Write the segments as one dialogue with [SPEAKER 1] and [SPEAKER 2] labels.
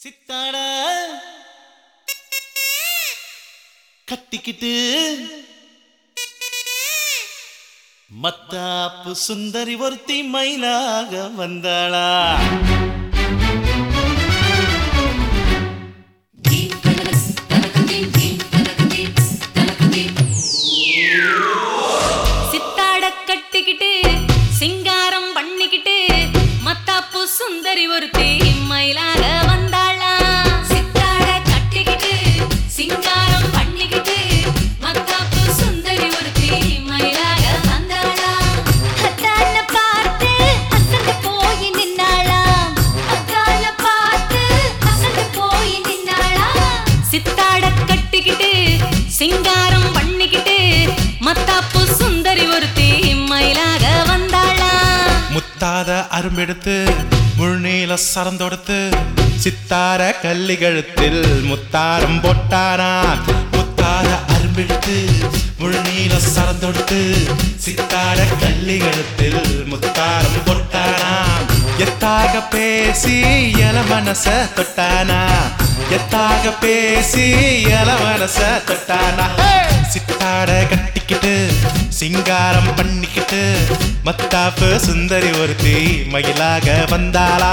[SPEAKER 1] சித்தாட கட்டிக்கிட்டு மத்தாப்பு சுந்தரி ஒருத்தி மயிலாக வந்தாளா
[SPEAKER 2] சித்தாட கட்டிக்கிட்டு சிங்காரம் பண்ணிக்கிட்டு மத்தாப்பு சுந்தரி ஒருத்தி மயிலாக வந்தாளா சித்தாட கட்டிக்கிட்டு சிங்காரம் பண்ணிக்கிட்டு மத்தாப்பு சுந்தரி ஒருத்தி மயிலாக வந்தாளா அத்தான பார்த்து அசந்து போய் நின்னாளா அத்தான பார்த்து அசந்து போய் நின்னாளா சித்தாட கட்டிக்கிட்டு சிங்காரம் பண்ணிக்கிட்டு மத்தாப்பு சுந்தரி ஒருத்தி மயிலாக வந்தாளா
[SPEAKER 1] முத்தாத அரும்பெடுத்து முழுநீல சரந்தொடுத்து சித்தார கள்ளிகழுத்தில் முத்தாரம் போட்டாரா முத்தாத அரும்பெடுத்து முழுநீல சரந்தொடுத்து சித்தார கள்ளிகழுத்தில் முத்தாரம் போட்டாரா எத்தாக பேசி எல மனச தொட்டானா எத்தாக பேசி எல மனச தொட்டானா சித்தாட கட்டிக்கிட்டு சிங்காரம் பண்ணிக்கிட்டு மத்தாப்பு சுந்தரி ஒருத்தி மயிலாக வந்தாளா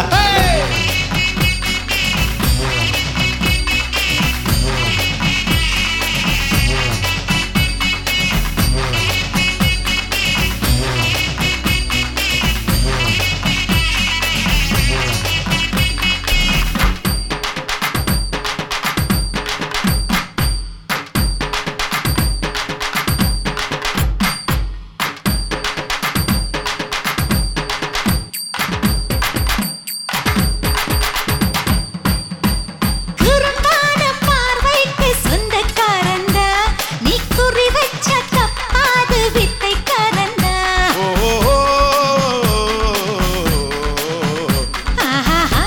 [SPEAKER 2] குறும்பான பார்வைக்கு சொந்தக்காரன்டா நீ குறி வச்ச தப்பாது வித்தைக்காரன்டா ஆஹாஹா.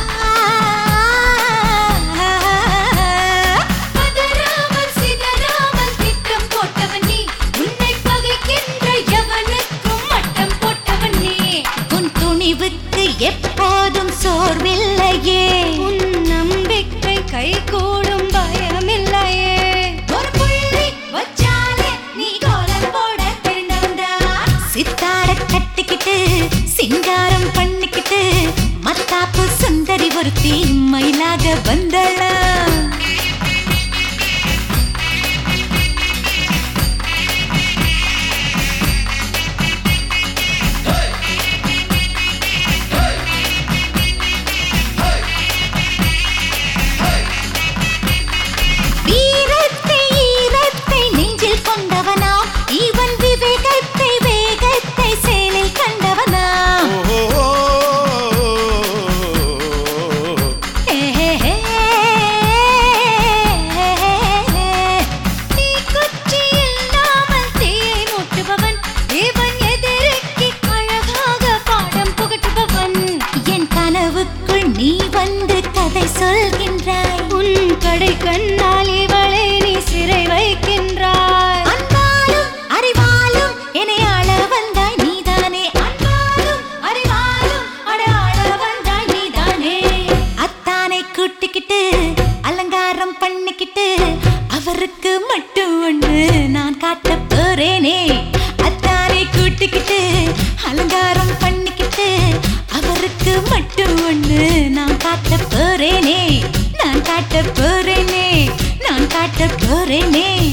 [SPEAKER 2] பதறாமல் சிதறாமல் திட்டம் போட்டவன் நீ. உன்னை பகைக்கின்ற எவனுக்கும் மட்டம் போட்டவன் நீ. உன் துணிவுக்கு எப்போதும் சோர்வில்லையே உன் நம்பிக்கை கைகூடும் பயமில்லையே ஒரு புள்ளி வச்சாலே நீ கோலம் போட தெரிந்தவன்டா சித்தார கட்டிக்கிட்டு சிங்காரம் பண்ணிக்கிட்டு மத்தாப்பு சுந்தரி ஒருத்தி மயிலாக வந்தளா வீரத்தை ஈரத்தை நெஞ்சில் கொண்டவனா இவன் விவேகத்தை வேகத்தை சேலில் கண்டவனா நீ குச்சி இல்லாமல் தீயை மூட்டுபவன் இவன் எதிரிக்கு அழகாக பாடம் புகட்டுபவன் என் கனவுக்குள் நீ வந்து கதை சொல்கின்றாய் உன் கடை கண்ணால் இவளை நீ சிறை வைக்கின்றாய் அன்பாலும் அறிவாலும் என்னை ஆள வந்தாய் நீதானே அன்பாலும் அறிவாலும் அட ஆள வந்தாய் நீதானே அத்தானை கூட்டிக்கிட்டு அலங்காரம் பண்ணிக்கிட்டு அவருக்கு மட்டும் ஒண்ணு நான் காட்ட போறேனே அத்தானை கூட்டிக்கிட்டு அலங்காரம் பண்ணிக்கிட்டு அவருக்கு மட்டும் ஒண்ணு நான் காட்ட போறேனே நான் காட்ட போறேனே நான் காட்ட போறேனே